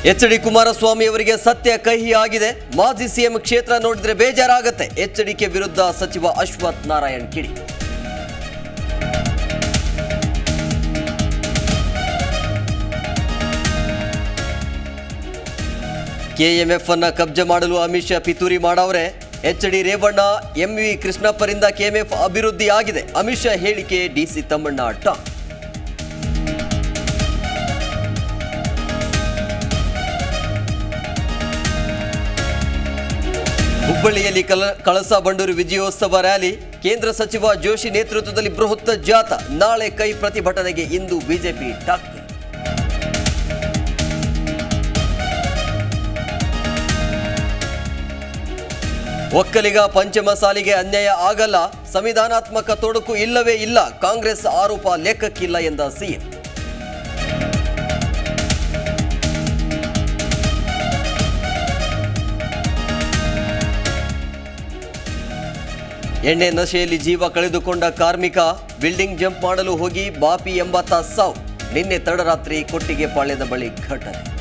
H D Kumaraswamy ಅವರಿಗೆ ಸತ್ಯ ಕಹಿ ಆಗಿದೆ ಮಾಜಿ ಸಿಎಂ ಕ್ಷೇತ್ರ ನೋಡಿದ್ರೆ ಬೇಜಾರಾಗತ್ತೆ ಎಚ್ಡಿಕೆ ವಿರುದ್ಧ ಸಚಿವ ಅಶ್ವಥ್ ನಾರಾಯಣ್ ಕಿಡಿ ಕೆಎಂಎಫ್ ಅನ್ನ ಕಬ್ಜೆ ಮಾಡಲು ಅಮಿತ್ ಶಾ ಪಿತೂರಿ ಮಾಡವ್ರೆ ಎಚ್ ಡಿ ರೇವಣ್ಣ ಎಂವಿ ಕೃಷ್ಣಪ್ಪರಿಂದ ಕೆಎಂಎಫ್ ಅಭಿವೃದ್ಧಿ ಆಗಿದೆ ಅಮಿತ್ ಶಾ ಹೇಳಿಕೆ ಡಿಸಿ ತಮ್ಮಣ್ಣ ಟಾಂಗ್ ಹುಬ್ಬಳ್ಳಿಯಲ್ಲಿ ಕಲ ಕಳಸಾ ಬಂಡೂರು ವಿಜಯೋತ್ಸವ ರ್ಯಾಲಿ ಕೇಂದ್ರ ಸಚಿವ ಜೋಶಿ ನೇತೃತ್ವದಲ್ಲಿ ಬೃಹತ್ ಜಾಥಾ ನಾಳೆ ಕೈ ಪ್ರತಿಭಟನೆಗೆ ಇಂದು ಬಿಜೆಪಿ ಟಾಕ್ ಒಕ್ಕಲಿಗ ಪಂಚಮ ಸಾಲಿಗೆ ಅನ್ಯಾಯ ಆಗಲ್ಲ ಸಂವಿಧಾನಾತ್ಮಕ ತೊಡಕು ಇಲ್ಲವೇ ಇಲ್ಲ ಕಾಂಗ್ರೆಸ್ ಆರೋಪ ಲೆಕ್ಕಕ್ಕಿಲ್ಲ ಎಂದ ಸಿಎಂ ಎಣ್ಣೆ ನಶೆಯಲ್ಲಿ ಜೀವ ಕಳೆದುಕೊಂಡ ಕಾರ್ಮಿಕ ಬಿಲ್ಡಿಂಗ್ ಜಂಪ್ ಮಾಡಲು ಹೋಗಿ ಬಾಪಿ ಎಂಬಾತ ಸಾವು ನಿನ್ನೆ ತಡರಾತ್ರಿ ಕೊಟ್ಟಿಗೆ ಪಾಳ್ಯದ ಬಳಿ ಘಟನೆ